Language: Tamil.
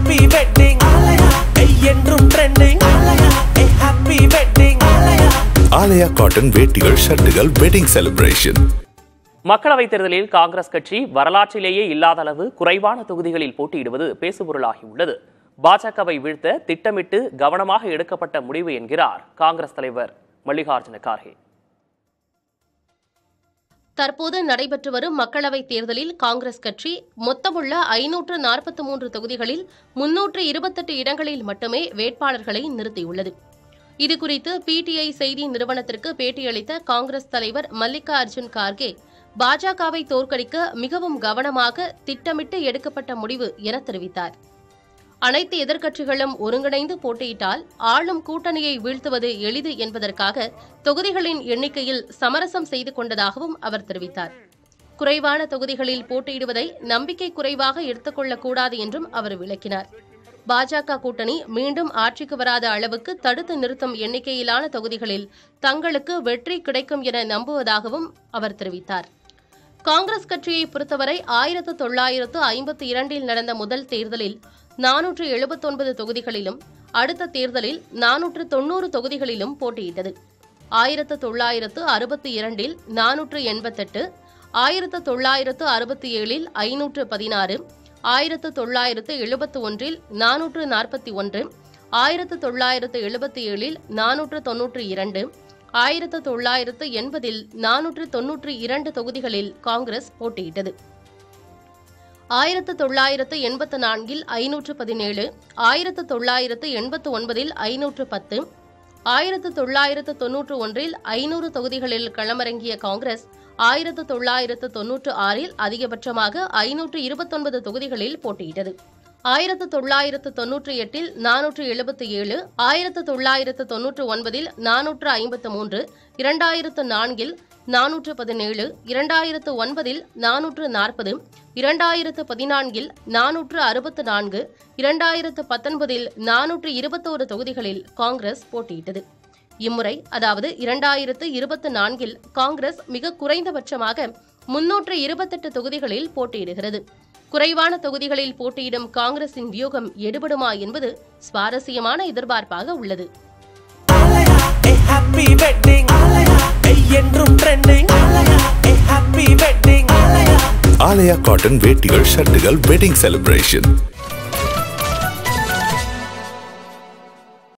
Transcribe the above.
ஹாப்பி வெட்டிங் என்றும் trending happy wedding Aalaya cotton வேட்டிகள் ஷர்ட்டுகள் வெட்டிங் செலிப்ரேஷன் மக்களவைத் தேர்தலில் காங்கிரஸ் கட்சி வரலாற்றிலேயே இல்லாத அளவு குறைவான தொகுதிகளில் போட்டியிடுவது பேசுபொருளாகியுள்ளது பாஜகவை வீழ்த்த திட்டமிட்டு கவனமாக எடுக்கப்பட்ட முடிவு என்கிறார் காங்கிரஸ் தலைவர் மல்லிகார்ஜுன கார்கே தற்போது நடைபெற்று வரும் மக்களவைத் தேர்தலில் காங்கிரஸ் கட்சி மொத்தமுள்ள ஐநூற்று நாற்பத்தி மூன்று தொகுதிகளில் முன்னூற்று இருபத்தெட்டு இடங்களில் மட்டுமே வேட்பாளர்களை நிறுத்தியுள்ளது இதுகுறித்து பிடிஐ செய்தி நிறுவனத்திற்கு பேட்டியளித்த காங்கிரஸ் தலைவர் மல்லிகா அர்ஜுன் கார்கே பாஜகவை தோற்கடிக்க மிகவும் கவனமாக திட்டமிட்டு எடுக்கப்பட்ட முடிவு என தெரிவித்தார் அனைத்து எதிர்க்கட்சிகளும் ஒருங்கிணைந்து போட்டியிட்டால் ஆளும் கூட்டணியை வீழ்த்துவது எளிது என்பதற்காக தொகுதிகளின் எண்ணிக்கையில் சமரசம் செய்து கொண்டதாகவும் அவர் தெரிவித்தார் குறைவான தொகுதிகளில் போட்டியிடுவதை நம்பிக்கை குறைவாக எடுத்துக்கொள்ளக்கூடாது என்றும் அவர் விளக்கினார் பாஜக கூட்டணி மீண்டும் ஆட்சிக்கு வராத அளவுக்கு தடுத்து நிறுத்தும் எண்ணிக்கையிலான தொகுதிகளில் தங்களுக்கு வெற்றி கிடைக்கும் என நம்புவதாகவும் அவர் தெரிவித்தார் காங்கிரஸ் கட்சியை பொறுத்தவரை ஆயிரத்து தொள்ளாயிரத்து ஐம்பத்தி இரண்டில் நடந்த முதல் தேர்தலில் நானூற்று எழுபத்தொன்பது தொகுதிகளிலும் அடுத்த தேர்தலில் நானூற்று தொன்னூறு தொகுதிகளிலும் போட்டியிட்டது ஆயிரத்து தொள்ளாயிரத்து அறுபத்தி இரண்டில் நானூற்று எண்பத்தெட்டு ஆயிரத்து தொள்ளாயிரத்து அறுபத்தி ஏழில் ஐநூற்று பதினாறு ஆயிரத்து தொள்ளாயிரத்து எழுபத்து ஒன்றில் நானூற்று நாற்பத்தி ஒன்று ஆயிரத்து தொள்ளாயிரத்து எழுபத்தி ஏழில் நானூற்று தொன்னூற்றி இரண்டு ஆயிரத்து தொள்ளாயிரத்து எண்பதில் நானூற்று தொன்னூற்றி இரண்டு தொகுதிகளில் காங்கிரஸ் போட்டியிட்டது ஆயிரத்து தொள்ளாயிரத்து எண்பத்து நான்கில் ஐநூற்று பதினேழு ஆயிரத்து தொள்ளாயிரத்து எண்பத்து ஒன்பதில் ஐநூற்று பத்து ஆயிரத்து தொள்ளாயிரத்து தொன்னூற்று ஒன்றில் ஐநூறு தொகுதிகளில் களமிறங்கிய காங்கிரஸ் ஆயிரத்து தொள்ளாயிரத்து தொன்னூற்று ஆறில் அதிகபட்சமாக ஐநூற்று இருபத்தொன்பது தொகுதிகளில் போட்டியிட்டது ஆயிரத்து தொள்ளாயிரத்து தொன்னூற்றி எட்டில் நானூற்று எழுபத்தி ஏழு ஆயிரத்து தொள்ளாயிரத்து தொன்னூற்று ஒன்பதில் நானூற்று ஐம்பத்து மூன்று இரண்டாயிரத்து நான்கில் நானூற்று பதினேழு இரண்டாயிரத்து ஒன்பதில் நானூற்று நாற்பது இரண்டாயிரத்து பதினான்கில் நானூற்று அறுபத்து நான்கு இரண்டாயிரத்து பத்தொன்பதில் நானூற்று இருபத்தோரு தொகுதிகளில் காங்கிரஸ் போட்டியிட்டது இம்முறை அதாவது இரண்டாயிரத்து இருபத்து நான்கில் காங்கிரஸ் மிக குறைந்தபட்சமாக முன்னூற்று இருபத்தெட்டு தொகுதிகளில் போட்டியிடுகிறது குறைவான தொகுதிகளில் போட்டியிடும் காங்கிரசின் வியூகம் எடுபடுமா என்பது சுவாரஸ்யமான எதிர்பார்ப்பாக உள்ளது ஹாப்பி வெட்டிங் என்றும் trending happy wedding Aalaya cotton வேட்டிகள் ஷர்ட்டுகள் வெட்டிங் செலிப்ரேஷன்